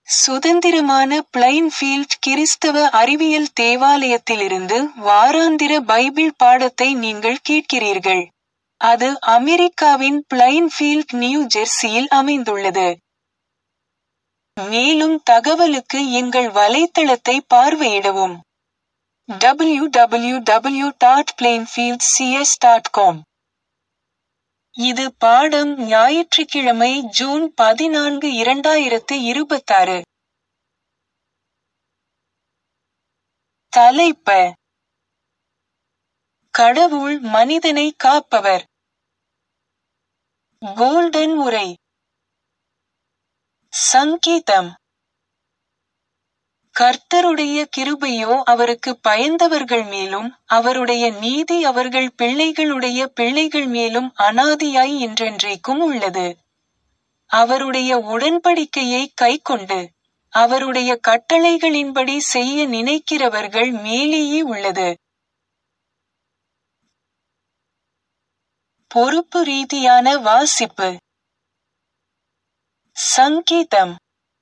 சுதந்திரமான பிளைன்ஃபீல்ட் கிறிஸ்தவ அறிவியல் தேவாலயத்திலிருந்து வாராந்திர பைபிள் பாடத்தை நீங்கள் கேட்கிறீர்கள். அது அமெரிக்காவின் பிளைன்ஃபீல்ட் நியூ ஜெர்சியில் அமைந்துள்ளது. மேலும் தகவலுக்கு எங்கள் வலைத்தளத்தை பார்வையிடவும். www.plainfieldcs.com இது பாடம் ஞாயிற்றுக்கிழமை ஜூன் பதினான்கு இரண்டாயிரத்து இருபத்தாறு. தலைப்ப கடவுள் மனிதனை காப்பவர். கோல்டன் உரை சங்கீதம் கர்த்தருடைய கிருபையோ அவருக்கு பயந்தவர்கள் மேலும் அவருடைய நீதி அவர்கள் பிள்ளைகளுடைய பிள்ளைகள் மேலும் அனாதியாய் என்றென்றைக்கும் உள்ளது. அவருடைய உடன்படிக்கையை கைக்கொண்டு அவருடைய கட்டளைகளின்படி செய்ய நினைக்கிறவர்கள் மேலேயே உள்ளது. பொறுப்பு ரீதியான வாசிப்பு சங்கீதம்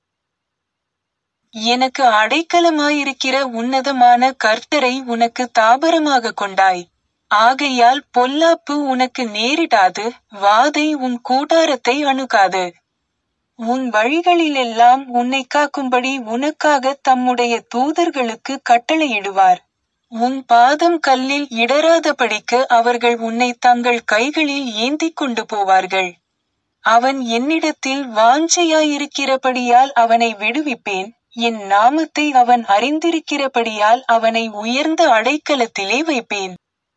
எனக்கு அடைக்கலமாயிருக்கிற உன்னதமான கர்த்தரை உனக்கு தாபரமாக கொண்டாய். ஆகையால் பொல்லாப்பு உனக்கு நேரிடாது வாதை உன் கூடாரத்தை அணுகாது. உன் வழிகளிலெல்லாம் உன்னை காக்கும்படி உனக்காக தம்முடைய தூதர்களுக்கு கட்டளையிடுவார். உன் பாதம் கல்லில் இடராதபடிக்கு அவர்கள் உன்னை தங்கள் கைகளில் ஏந்திக் கொண்டு போவார்கள். அவன் என்னிடத்தில் வாஞ்சையாயிருக்கிறபடியால் அவனை விடுவிப்பேன். என் நாமத்தை அவன் அறிந்திருக்கிறபடியால் அவனை உயர்ந்த அடைக்கலத்திலே வைப்பேன்.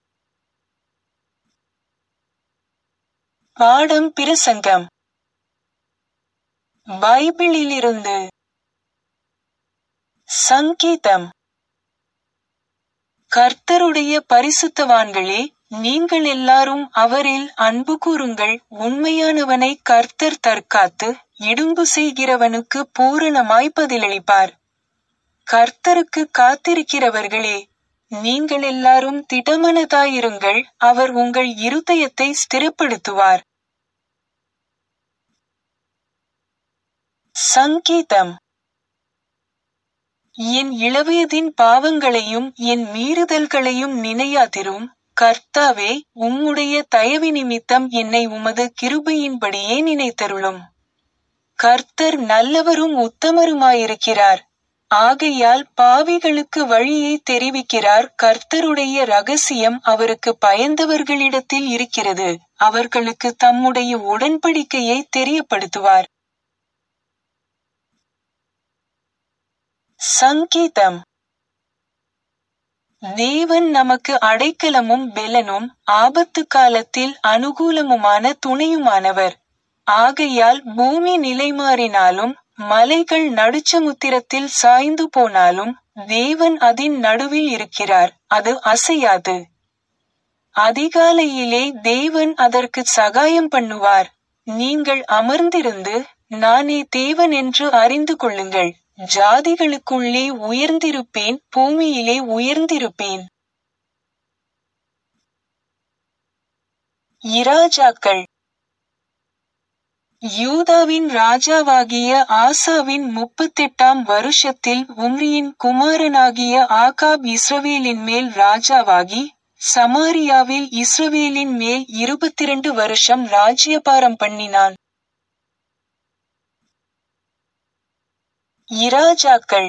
பாடம் பிரசங்கம் பைபிளிலிருந்து சங்கீதம் கர்த்தருடைய பரிசுத்தவான்களே நீங்கள் எல்லாரும் அவரில் அன்பு கூறுங்கள் உண்மையானவனை கர்த்தர் தற்காத்து இடும்பு செய்கிறவனுக்கு பூரணமாய் பதிலளிப்பார். கர்த்தருக்கு காத்திருக்கிறவர்களே நீங்கள் எல்லாரும் திடமனதாயிருங்கள் அவர் உங்கள் இருதயத்தை ஸ்திரப்படுத்துவார். சங்கீதம் என் இளவயதின் பாவங்களையும் என் மீறுதல்களையும் நினையாதிரும் கர்த்தாவே உம்முடைய தயவினிமித்தம் என்னை உமது கிருபையின்படியே நினைத்தருளும். கர்த்தர் நல்லவரும் உத்தமருமாயிருக்கிறார். ஆகையால் பாவிகளுக்கு வழியை தெரிவிக்கிறார் கர்த்தருடைய ரகசியம் அவருக்கு பயந்தவர்களிடத்தில் இருக்கிறது அவர்களுக்கு தம்முடைய உடன்படிக்கையை தெரியப்படுத்துவார். சங்கீதம் தேவன் நமக்கு அடைக்கலமும் பெலனும் ஆபத்து காலத்தில் அனுகூலமுமான துணையுமானவர். ஆகையால் பூமி நிலைமாறினாலும் மலைகள் நடுச்சமுத்திரத்தில் சாய்ந்து போனாலும் தேவன் அதின் நடுவில் இருக்கிறார் அது அசையாது. அதிகாலையிலே தேவன் அதற்கு சகாயம் பண்ணுவார். நீங்கள் அமர்ந்திருந்து நானே தேவன் என்று அறிந்து கொள்ளுங்கள். ஜாதிகளுக்குள்ளே உயர்ந்திருப்பேன் பூமியிலே உயர்ந்திருப்பேன். இராஜாக்கள் யூதாவின் ராஜாவாகிய ஆசாவின் முப்பத்தெட்டாம் வருஷத்தில் உம்ரியின் குமாரனாகிய ஆகாப் இஸ்ரவேலின் மேல் ராஜாவாகி சமாரியாவில் இஸ்ரவேலின் மேல் இருபத்திரண்டு வருஷம் ராஜ்யபாரம் பண்ணினான். இராஜாக்கள்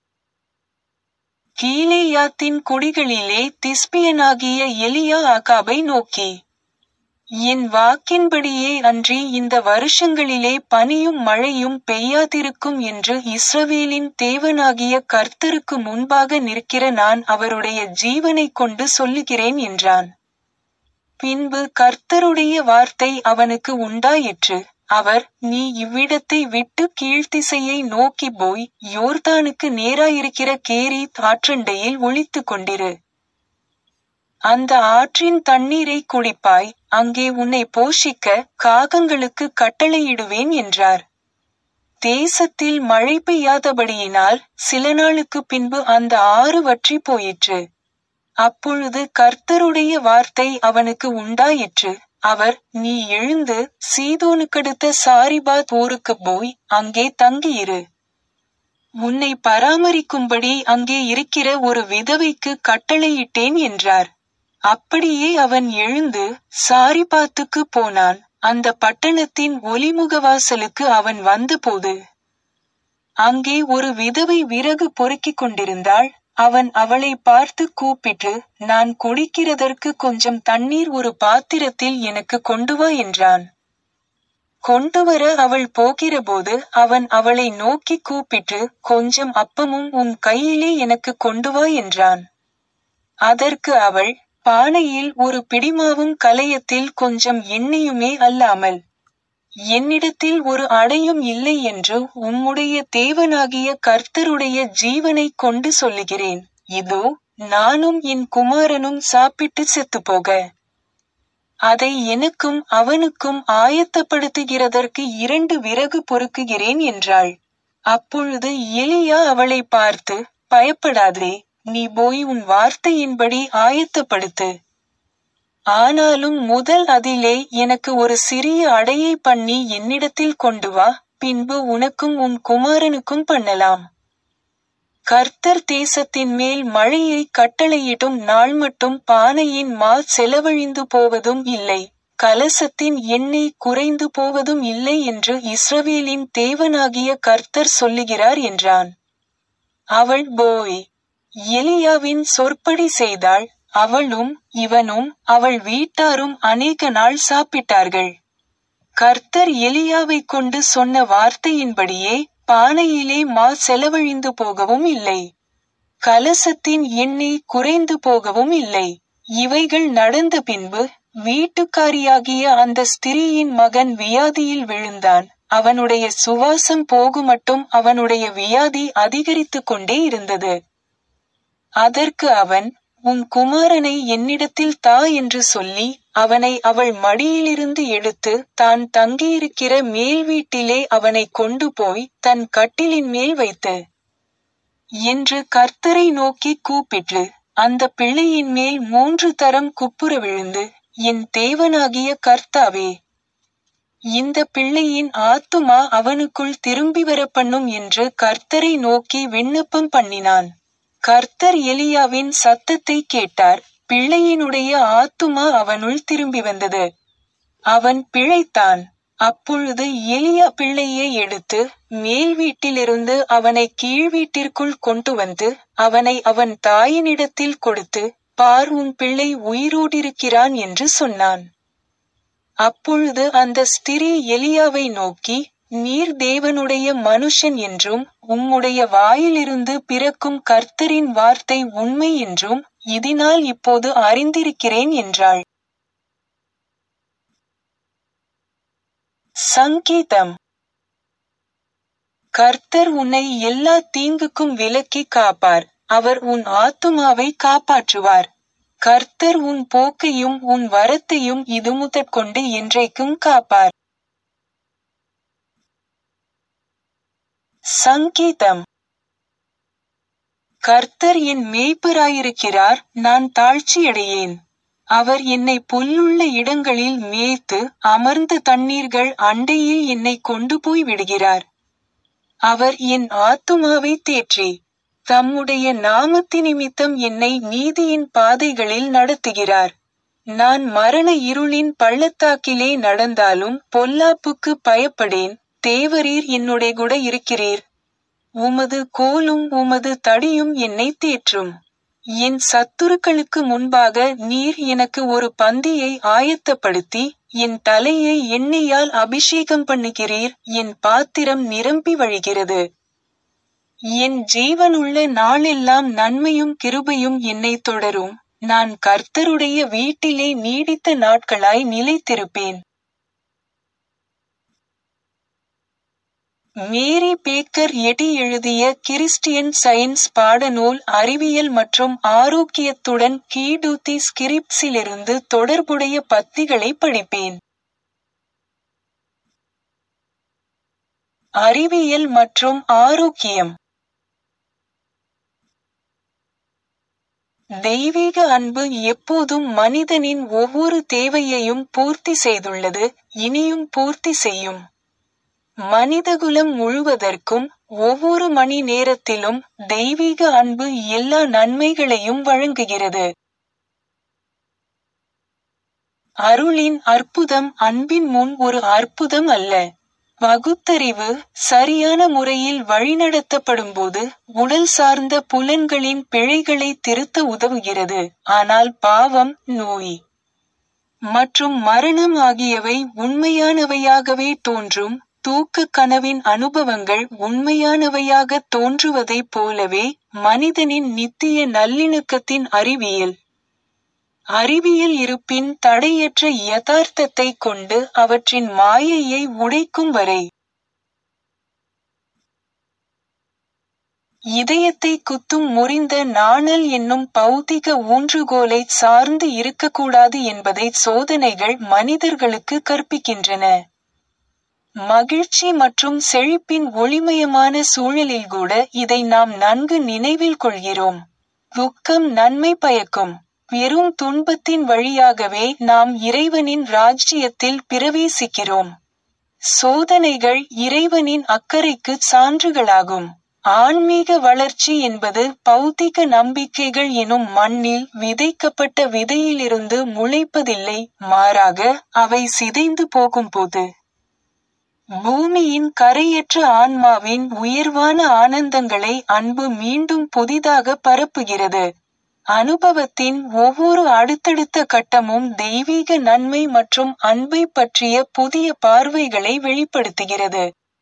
கீலேயாத்தின் குடிகளிலே திஸ்பியனாகிய எலியா ஆகாபை நோக்கி என் வாக்கின்படியே அன்றி இந்த வருஷங்களிலே பனியும் மழையும் பெய்யாதிருக்கும் என்று இஸ்ரவேலின் தேவனாகிய கர்த்தருக்கு முன்பாக நிற்கிற நான் அவருடைய ஜீவனைக் கொண்டு சொல்லுகிறேன் என்றான். பின்பு கர்த்தருடைய வார்த்தை அவனுக்கு உண்டாயிற்று. அவர் நீ இவ்விடத்தை விட்டு கீழ்த்திசையை நோக்கி போய் யோர்தானுக்கு நேராயிருக்கிற கேரீத் ஆற்றண்டையில் ஒளித்துக் கொண்டிரு. அந்த ஆற்றின் தண்ணீரை குடிப்பாய் அங்கே உன்னை போஷிக்க காகங்களுக்கு கட்டளையிடுவேன் என்றார். தேசத்தில் மழை பெய்யாதபடியினால் சில நாளுக்கு பின்பு அந்த ஆறு வற்றி போயிற்று. அப்பொழுது கர்த்தருடைய வார்த்தை அவனுக்கு உண்டாயிற்று. அவர் நீ எழுந்து சீதோனுக்கடுத்த சாரிபாத் ஊருக்குப் போய் அங்கே தங்கியிரு. உன்னை பராமரிக்கும்படி அங்கே இருக்கிற ஒரு விதவைக்கு கட்டளையிட்டேன் என்றார் அப்படியே அவன் எழுந்து சாரிபாத்துக்கு போனான் அந்த பட்டணத்தின் ஒலிமுகவாசலுக்கு அவன் வந்தபோது அங்கே ஒரு விதவை விறகு பொறுக்கிக் கொண்டிருந்தாள் அவன் அவளை பார்த்து கூப்பிட்டு நான் குடிக்கிறதற்கு கொஞ்சம் தண்ணீர் ஒரு பாத்திரத்தில் எனக்கு கொண்டு வா என்றான் கொண்டுவர அவள் போகிறபோது அவன் அவளை நோக்கி கூப்பிட்டு கொஞ்சம் அப்பமும் உன் கையிலே எனக்கு கொண்டு வா என்றான் அதற்கு அவள் பானையில் ஒரு பிடிமாவும் கலையத்தில் கொஞ்சம் எண்ணெயுமே அல்லாமல் என்னிடத்தில் ஒரு அடையும் இல்லை என்று உம்முடைய தேவனாகிய கர்த்தருடைய ஜீவனைக் கொண்டு சொல்லுகிறேன் இதோ நானும் என் குமாரனும் சாப்பிட்டு செத்துப்போக அதை எனக்கும் அவனுக்கும் ஆயத்தப்படுத்துகிறதற்கு இரண்டு விறகு பொறுக்குகிறேன் என்றாள் அப்பொழுது எலியா அவளை பார்த்து பயப்படாதே நீ போய் உன் வார்த்தையின்படி ஆயத்தப்படுத்து ஆனாலும் முதல் அதிலே எனக்கு ஒரு சிறிய அடையை பண்ணி என்னிடத்தில் கொண்டு வா பின்பு உனக்கும் உன் குமாரனுக்கும் பண்ணலாம் கர்த்தர் தேசத்தின் மேல் மழையை கட்டளையிடும் நாள் மட்டும் பானையின் மா செலவழிந்து போவதும் இல்லை கலசத்தின் எண்ணெய் குறைந்து போவதும் இல்லை என்று இஸ்ரவேலின் தேவனாகிய கர்த்தர் சொல்லுகிறார் என்றான் அவள் போய் எலியாவின் சொற்படி செய்தாள் அவளும் இவனும் அவள் வீட்டாரும் அநேக நாள் சாப்பிட்டார்கள் கர்த்தர் எலியாவை கொண்டு சொன்ன வார்த்தையின்படியே பானையிலே மா செலவழிந்து போகவும் இல்லை கலசத்தின் எண்ணெய் குறைந்து போகவும் இல்லை இவைகள் நடந்த பின்பு வீட்டுக்காரியாகிய அந்த ஸ்திரீயின் மகன் வியாதியில் விழுந்தான் அவனுடைய சுவாசம் போகுமட்டும் அவனுடைய வியாதி அதிகரித்துக் கொண்டே இருந்தது அதற்கு அவன் உன் குமாரனை என்னிடத்தில் தா என்று சொல்லி அவனை அவள் மடியிலிருந்து எடுத்து தான் தங்கியிருக்கிற மேல் வீட்டிலே அவனை கொண்டு போய் தன் கட்டிலின் மேல் வைத்து என்று கர்த்தரை நோக்கி கூப்பிட்டு அந்த பிள்ளையின் மேல் மூன்று தரம் குப்புற விழுந்து என் தேவனாகிய கர்த்தாவே இந்த பிள்ளையின் ஆத்துமா அவனுக்குள் திரும்பி வர பண்ணும் என்று கர்த்தரை நோக்கி விண்ணப்பம் பண்ணினான் கர்த்தர் எலியாவின் சத்தத்தை கேட்டார் பிள்ளையினுடைய ஆத்துமா அவனுள் திரும்பி வந்தது அவன் பிழைத்தான் அப்பொழுது எலியா பிள்ளையை எடுத்து மேல் வீட்டிலிருந்து அவனை கீழ் வீட்டிற்குள் கொண்டு வந்து அவனை அவன் தாயினிடத்தில் கொடுத்து பார் உன் பிள்ளை உயிரோடிருக்கிறான் என்று சொன்னான் அப்பொழுது அந்த ஸ்திரீ எலியாவை நோக்கி நீர் தேவனுடைய மனுஷன் என்றும் உம்முடைய வாயிலிருந்து பிறக்கும் கர்த்தரின் வார்த்தை உண்மை என்றும் இதனால் இப்போது அறிந்திருக்கிறேன் என்றாள் சங்கீதம் கர்த்தர் உன்னை எல்லா தீங்குக்கும் விலக்கி காப்பார் அவர் உன் ஆத்துமாவை காப்பாற்றுவார் கர்த்தர் உன் போக்கையும் உன் வரத்தையும் இது முதற்கொண்டு என்றைக்கும் காப்பார் சங்கீதம் கர்த்தர் என் மேய்ப்பராயிருக்கிறார் நான் தாழ்ச்சியடையேன் அவர் என்னை புல்லுள்ள இடங்களில் மேய்த்து அமர்ந்த தண்ணீர்கள் அண்டையில் என்னை கொண்டு போய் விடுகிறார் அவர் என் ஆத்துமாவை தேற்றி தம்முடைய நாமத்தி நிமித்தம் என்னை நீதியின் பாதைகளில் நடத்துகிறார் நான் மரண இருளின் பள்ளத்தாக்கிலே நடந்தாலும் பொல்லாப்புக்கு பயப்படேன் தேவரீர் என்னுடைய கூட இருக்கிறீர் உமது கோலும் உமது தடியும் என்னை தேற்றும் என் சத்துருக்களுக்கு முன்பாக நீர் எனக்கு ஒரு பந்தியை ஆயத்தப்படுத்தி என் தலையை எண்ணெயால் அபிஷேகம் பண்ணுகிறீர் என் பாத்திரம் நிரம்பி வழிகிறது என் ஜீவனுள்ள நாளெல்லாம் நன்மையும் கிருபையும் என்னை தொடரும் நான் கர்த்தருடைய வீட்டிலே நீடித்த நாட்களாய் நிலைத்திருப்பேன் மேரி பேக்கர் எடி எழுதிய கிறிஸ்டியன் சயின்ஸ் பாடநூல் அறிவியல் மற்றும் ஆரோக்கியத்துடன் கீடூத்தி ஸ்கிரிப்ஸிலிருந்து தொடர்புடைய பத்திகளை படிப்பேன் அறிவியல் மற்றும் ஆரோக்கியம் தெய்வீக அன்பு எப்போதும் மனிதனின் ஒவ்வொரு தேவையையும் பூர்த்தி செய்துள்ளது இனியும் பூர்த்தி செய்யும் மனிதகுலம் முழுவதற்கும் ஒவ்வொரு மணி நேரத்திலும் தெய்வீக அன்பு எல்லா நன்மைகளையும் வழங்குகிறது அருளின் அற்புதம் அன்பின் முன் ஒரு அற்புதம் அல்ல பகுத்தறிவு சரியான முறையில் வழிநடத்தப்படும்போது உடல் சார்ந்த புலன்களின் பிழைகளை திருத்த உதவுகிறது ஆனால் பாவம் நோய் மற்றும் மரணம் ஆகியவை உண்மையானவையாகவே தோன்றும் தூக்க கனவின் அனுபவங்கள் உண்மையானவையாக தோன்றுவதைப் போலவே மனிதனின் நித்திய நல்லிணக்கத்தின் அறிவியல் அறிவியல் இருப்பின் தடையற்ற யதார்த்தத்தை கொண்டு அவற்றின் மாயையை உடைக்கும் வரை இதயத்தை குத்தும் முறிந்த நாணல் என்னும் பௌதிக ஊன்றுகோலை சார்ந்து இருக்கக்கூடாது என்பதை சோதனைகள் மனிதர்களுக்கு கற்பிக்கின்றன மகிழ்ச்சி மற்றும் செழிப்பின் ஒளிமயமான சூழலில் கூட இதை நாம் நன்கு நினைவில் கொள்கிறோம் துக்கம் நன்மை பயக்கும் வெறும் துன்பத்தின் வழியாகவே நாம் இறைவனின் ராஜ்ஜியத்தில் பிரவேசிக்கிறோம் சோதனைகள் இறைவனின் அக்கறைக்கு சான்றுகளாகும் ஆன்மீக வளர்ச்சி என்பது பௌத்திக நம்பிக்கைகள் எனும் மண்ணில் விதைக்கப்பட்ட விதையிலிருந்து முளைப்பதில்லை மாறாக அவை சிதைந்து போகும்போது பூமியின் கரையற்ற ஆன்மாவின் உயர்வான ஆனந்தங்களை அன்பு மீண்டும் புதிதாக பரப்புகிறது அனுபவத்தின் ஒவ்வொரு அடுத்தடுத்த கட்டமும் தெய்வீக நன்மை மற்றும் அன்பை பற்றிய புதிய பார்வைகளை வெளிப்படுத்துகிறது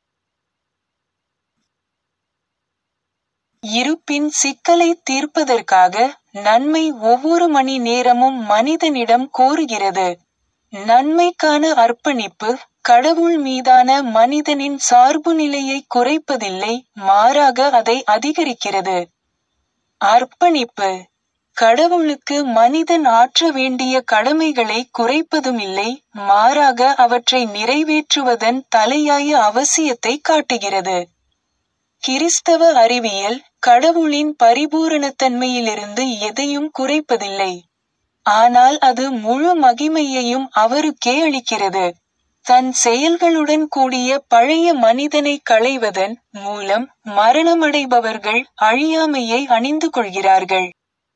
இருப்பின் சிக்கலை தீர்ப்பதற்காக நன்மை ஒவ்வொரு மணி நேரமும் மனிதனிடம் கோருகிறது நன்மைக்கான அர்ப்பணிப்பு கடவுள் மீதான மனிதனின் சார்பு நிலையை குறைப்பதில்லை மாறாக அதை அதிகரிக்கிறது அர்ப்பணிப்பு கடவுளுக்கு மனிதன் ஆற்ற வேண்டிய கடமைகளை குறைப்பதுமில்லை மாறாக அவற்றை நிறைவேற்றுவதன் தலையாய அவசியத்தை காட்டுகிறது கிறிஸ்தவ அறிவியல் கடவுளின் பரிபூரணத்தன்மையிலிருந்து எதையும் குறைப்பதில்லை ஆனால் அது முழு மகிமையையும் அவருக்கே அளிக்கிறது தன் செயல்களுடன் கூடிய பழைய மனிதனை களைவதன் மூலம் மரணமடைபவர்கள் அழியாமையை அணிந்து கொள்கிறார்கள்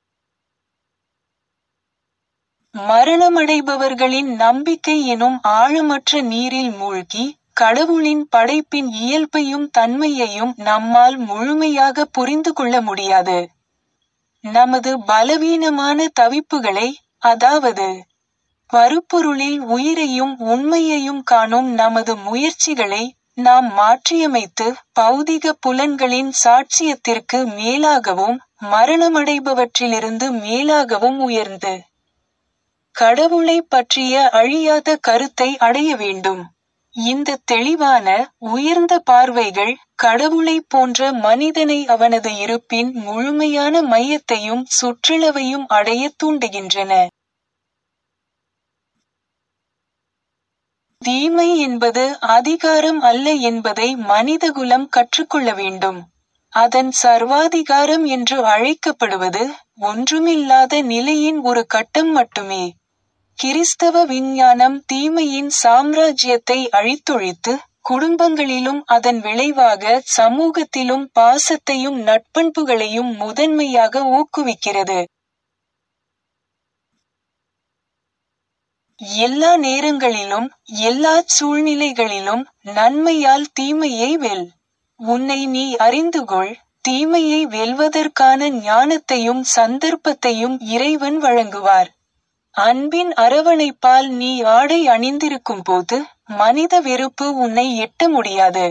மரணமடைபவர்களின் நம்பிக்கை எனும் ஆழமற்ற நீரில் மூழ்கி கடவுளின் படைப்பின் இயல்பையும் தன்மையையும் நம்மால் முழுமையாக புரிந்து கொள்ள முடியாது நமது பலவீனமான தவிப்புகளை அதாவது பருப்பொருளில் உயிரையும் உண்மையையும் காணும் நமது முயற்சிகளை நாம் மாற்றியமைத்து பௌதிக புலன்களின் சாட்சியத்திற்கு மேலாகவும் மரணமடைபவற்றிலிருந்து மேலாகவும் உயர்ந்து கடவுளை பற்றிய அழியாத கருத்தை அடைய வேண்டும் இந்த தெளிவான உயர்ந்த பார்வைகள் கடவுளை போன்ற மனிதனை அவனது இருப்பின் முழுமையான மையத்தையும் சுற்றளவையும் அடைய தூண்டுகின்றன தீமை என்பது அதிகாரம் அல்ல என்பதை மனிதகுலம் கற்றுக்கொள்ள வேண்டும் அதன் சர்வாதிகாரம் என்று அழைக்கப்படுவது ஒன்றுமில்லாத நிலையின் ஒரு கட்டம் மட்டுமே கிறிஸ்தவ விஞ்ஞானம் தீமையின் சாம்ராஜ்யத்தை அழித்தொழித்து குடும்பங்களிலும் அதன் விளைவாக சமூகத்திலும் பாசத்தையும் நட்பண்புகளையும் முதன்மையாக ஊக்குவிக்கிறது எல்லா நேரங்களிலும் எல்லா சூழ்நிலைகளிலும் நன்மையால் தீமையை வெல் உன்னை நீ அறிந்துகொள் தீமையை வெல்வதற்கான ஞானத்தையும் சந்தர்ப்பத்தையும் இறைவன் வழங்குவார் அன்பின் அரவணைப்பால் நீ ஆடை அணிந்திருக்கும் போது மனித வெறுப்பு உன்னை எட்ட முடியாது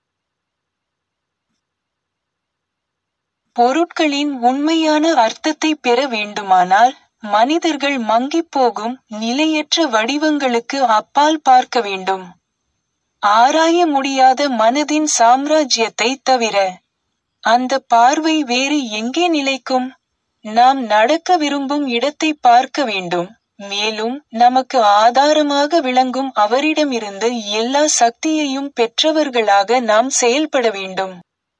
பொருட்களின் உண்மையான அர்த்தத்தை பெற வேண்டுமானால் மனிதர்கள் மங்கிப் போகும் நிலையற்ற வடிவங்களுக்கு அப்பால் பார்க்க வேண்டும் ஆராய முடியாத மனதின் சாம்ராஜ்யத்தை தவிர அந்த பார்வை வேறு எங்கே நிலைக்கும் நாம் நடக்க விரும்பும் இடத்தை பார்க்க வேண்டும் மேலும் நமக்கு ஆதாரமாக விளங்கும் அவரிடமிருந்து எல்லா சக்தியையும் பெற்றவர்களாக நாம் செயல்பட வேண்டும்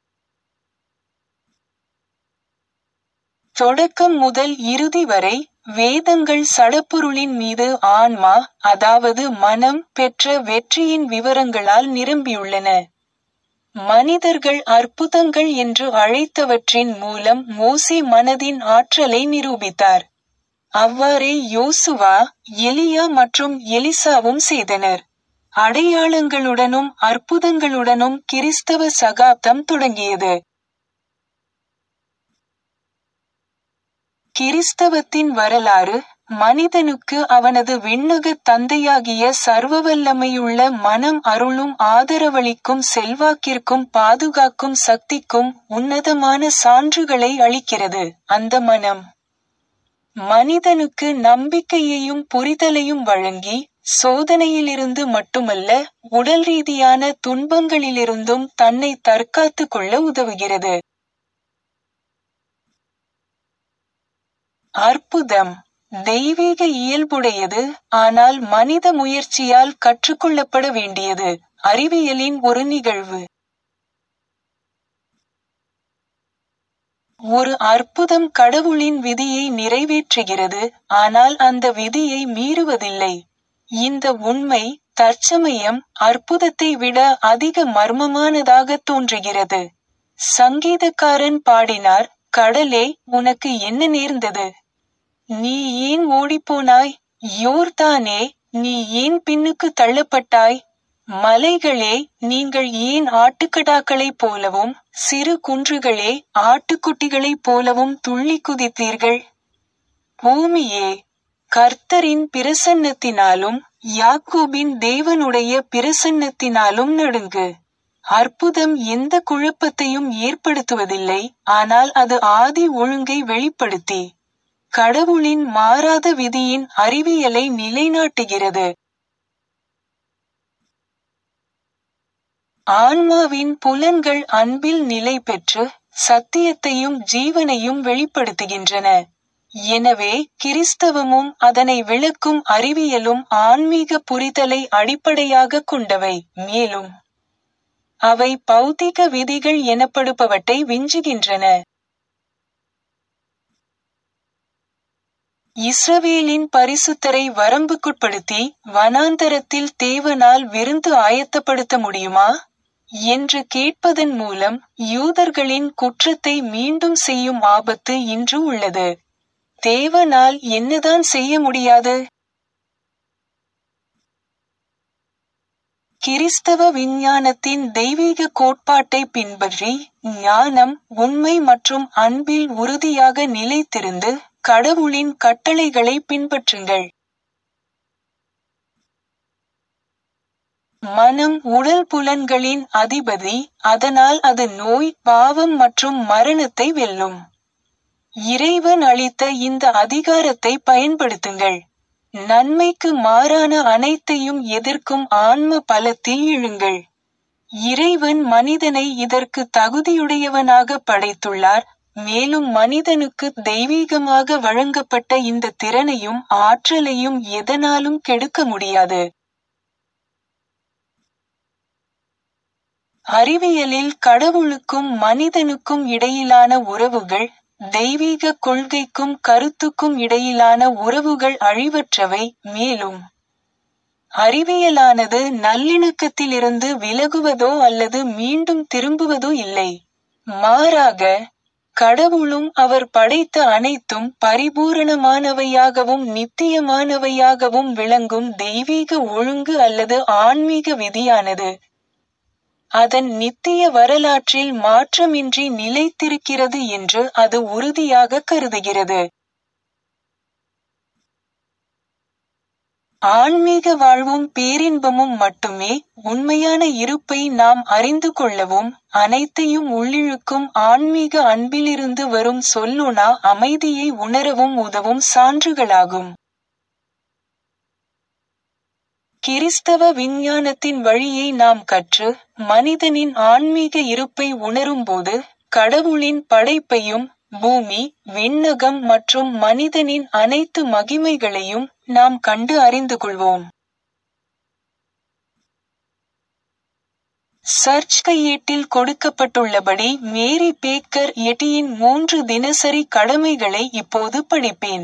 தொடக்கம் முதல் இறுதி வரை வேதங்கள் சடப்பொருளின் மீது ஆன்மா அதாவது மனம் பெற்ற வெற்றியின் விவரங்களால் நிரம்பியுள்ளன மனிதர்கள் அற்புதங்கள் என்று அழைத்தவற்றின் மூலம் மோசே மனதின் ஆற்றலை நிரூபித்தார் அவ்வாறே யோசுவா எலியா மற்றும் எலிசாவும் செய்தனர் அடையாளங்களுடனும் அற்புதங்களுடனும் கிறிஸ்தவ சகாப்தம் தொடங்கியது கிறிஸ்தவத்தின் வரலாறு மனிதனுக்கு அவனது விண்ணக தந்தையாகிய சர்வவல்லமையுள்ள மனம் அருளும் ஆதரவளிக்கும் செல்வாக்கிற்கும் பாதுகாக்கும் சக்திக்கும் உன்னதமான சான்றுகளை அளிக்கிறது அந்த மனம் மனிதனுக்கு நம்பிக்கையையும் புரிதலையும் வழங்கி சோதனையிலிருந்து மட்டுமல்ல உடல் ரீதியான துன்பங்களிலிருந்தும் தன்னை தற்காத்து கொள்ள உதவுகிறது அற்புதம் தெய்வீக இயல்புடையது ஆனால் மனித முயற்சியால் கற்றுக்கொள்ளப்பட வேண்டியது அறிவியலின் ஒரு நிகழ்வு ஒரு அற்புதம் கடவுளின் விதியை நிறைவேற்றுகிறது ஆனால் அந்த விதியை மீறுவதில்லை இந்த உண்மை தற்சமயம் அற்புதத்தை விட அதிக மர்மமானதாக தோன்றுகிறது சங்கீதக்காரன் பாடினார் கடலே உனக்கு என்ன நேர்ந்தது நீ ஏன் ஓடிப்போனாய் யோர்தானே நீ ஏன் பின்னுக்கு தள்ளப்பட்டாய் மலைகளே நீங்கள் ஏன் ஆட்டுக்கடாக்களைப் போலவும் சிறு குன்றுகளே ஆட்டுக்குட்டிகளைப் போலவும் துள்ளி குதித்தீர்கள் பூமியே கர்த்தரின் பிரசன்னத்தினாலும் யாக்கோபின் தேவனுடைய பிரசன்னத்தினாலும் நடுங்கு அற்புதம் எந்த குழப்பத்தையும் ஏற்படுத்துவதில்லை ஆனால் அது ஆதி ஒழுங்கை வெளிப்படுத்தி கடவுளின் மாறாத விதியின் அறிவியலை நிலைநாட்டுகிறது ஆன்மாவின் புலன்கள் அன்பில் நிலை பெற்று சத்தியத்தையும் ஜீவனையும் வெளிப்படுத்துகின்றன எனவே கிறிஸ்தவமும் அதனை விளக்கும் அறிவியலும் ஆன்மீக புரிதலை அடிப்படையாக கொண்டவை மேலும் அவை பௌதிக விதிகள் எனப்படுபவற்றை விஞ்சுகின்றன இஸ்ரவேலின் பரிசுத்தரை வரம்புக்குட்படுத்தி வனாந்தரத்தில் தேவனால் விருந்து ஆயத்தப்படுத்த முடியுமா என்று கேட்பதன் மூலம் யூதர்களின் குற்றத்தை மீண்டும் செய்யும் ஆபத்து இன்று உள்ளது தேவனால் என்னதான் செய்ய முடியாது கிறிஸ்தவ விஞ்ஞானத்தின் தெய்வீக கோட்பாட்டை பின்பற்றி ஞானம் உண்மை மற்றும் அன்பில் உறுதியாக நிலைத்திருந்து கடவுளின் கட்டளைகளை பின்பற்றுங்கள் மனம் உடல் புலன்களின் அதிபதி அதனால் அது நோய் பாவம் மற்றும் மரணத்தை வெல்லும் இறைவன் அளித்த இந்த அதிகாரத்தை பயன்படுத்துங்கள் நன்மைக்கு மாறான அனைத்தையும் எதிர்க்கும் ஆன்ம பலத்தில் இழுங்கள் இறைவன் மனிதனை இதற்கு தகுதியுடையவனாக படைத்துள்ளார் மேலும் மனிதனுக்கு தெய்வீகமாக வழங்கப்பட்ட இந்த திறனையும் ஆற்றலையும் எதனாலும் கெடுக்க முடியாது அறிவியலில் கடவுளுக்கும் மனிதனுக்கும் இடையிலான உறவுகள் தெய்வீக கொள்கைக்கும் கருத்துக்கும் இடையிலான உறவுகள் அழிவற்றவை மேலும் அறிவியலானது நல்லிணக்கத்திலிருந்து விலகுவதோ அல்லது மீண்டும் திரும்புவதோ இல்லை மாறாக கடவுளும் அவர் படைத்த அனைத்தும் பரிபூரணமானவையாகவும் நித்தியமானவையாகவும் விளங்கும் தெய்வீக ஒழுங்கு அல்லது ஆன்மீக விதியானது அதன் நித்திய வரலாற்றில் மாற்றமின்றி நிலைத்திருக்கிறது என்று அது உறுதியாக கருதுகிறது ஆன்மீக வாழ்வும் பேரின்பமும் மட்டுமே உண்மையான இருப்பை நாம் அறிந்து கொள்ளவும் அனைத்தையும் உள்ளிழுக்கும் ஆன்மீக அன்பிலிருந்து வரும் சொல்லுணா அமைதியை உணரவும் உதவும் சான்றுகளாகும் கிறிஸ்தவ விஞ்ஞானத்தின் வழியை நாம் கற்று மனிதனின் ஆன்மீக இருப்பை உணரும்போது கடவுளின் படைப்பையும் பூமி விண்ணகம் மற்றும் மனிதனின் அனைத்து மகிமைகளையும் நாம் கண்டு அறிந்து கொள்வோம் சர்ச் கையேட்டில் கொடுக்கப்பட்டுள்ளபடி மேரி பேக்கர் எட்டியின் மூன்று தினசரி கடமைகளை இப்போது படிப்பேன்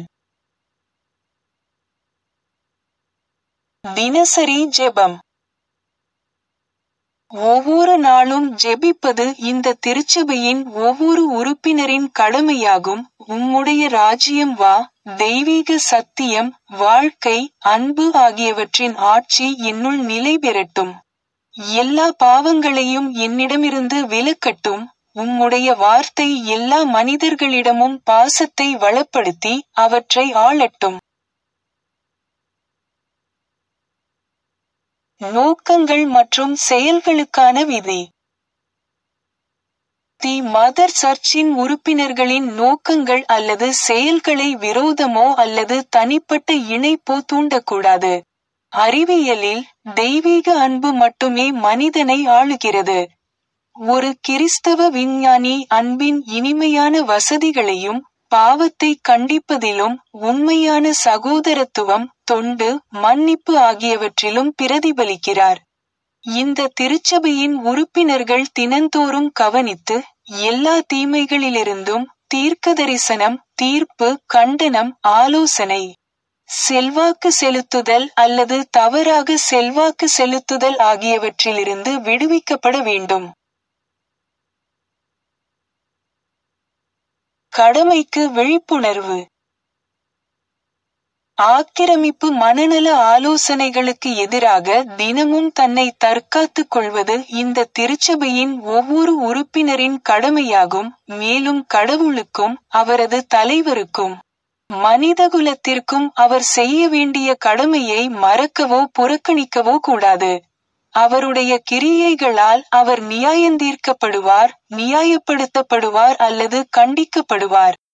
தினசரி ஜெபம் ஒவ்வொரு நாளும் ஜெபிப்பது இந்த திருச்சபையின் ஒவ்வொரு உறுப்பினரின் கடமையாகும் உம்முடைய ராஜ்யம் வா தெய்வீக சத்தியம் வாழ்க்கை அன்பு ஆகியவற்றின் ஆட்சி என்னுள் நிலை பெறட்டும் எல்லா பாவங்களையும் என்னிடமிருந்து விலக்கட்டும் உம்முடைய வார்த்தை எல்லா மனிதர்களிடமும் பாசத்தை வளப்படுத்தி அவற்றை ஆளட்டும் நோக்கங்கள் மற்றும் செயல்களுக்கான விதி தி மதர் சர்ச்சின் உறுப்பினர்களின் நோக்கங்கள் அல்லது செயல்களை விரோதமோ அல்லது தனிப்பட்ட இணைப்போ தூண்டக்கூடாது அறிவியலில் தெய்வீக அன்பு மட்டுமே மனிதனை ஆளுகிறது ஒரு கிறிஸ்தவ விஞ்ஞானி அன்பின் இனிமையான வசதிகளையும் பாவத்தை கண்டிப்பதிலும் உண்மையான சகோதரத்துவம் தொண்டு மன்னிப்பு ஆகியவற்றிலும் பிரதிபலிக்கிறார் இந்த திருச்சபையின் உறுப்பினர்கள் தினந்தோறும் கவனித்து எல்லா தீமைகளிலிருந்தும் தீர்க்கதரிசனம் தீர்ப்பு கண்டனம் ஆலோசனை செல்வாக்கு செலுத்துதல் அல்லது தவறாக செல்வாக்கு செலுத்துதல் ஆகியவற்றிலிருந்து விடுவிக்கப்பட வேண்டும் கடமைக்கு விழிப்புணர்வு ஆக்கிரமிப்பு மனநல ஆலோசனைகளுக்கு எதிராக தினமும் தன்னை தற்காத்துக் கொள்வது இந்த திருச்சபையின் ஒவ்வொரு உறுப்பினரின் கடமையாகும் மேலும் கடவுளுக்கும் அவரது தலைவருக்கும் மனிதகுலத்திற்கும் அவர் செய்ய வேண்டிய கடமையை மறக்கவோ புறக்கணிக்கவோ கூடாது அவருடைய கிரியைகளால் அவர் நியாயந்தீர்க்கப்படுவார் நியாயப்படுத்தப்படுவார் அல்லது கண்டிக்கப்படுவார்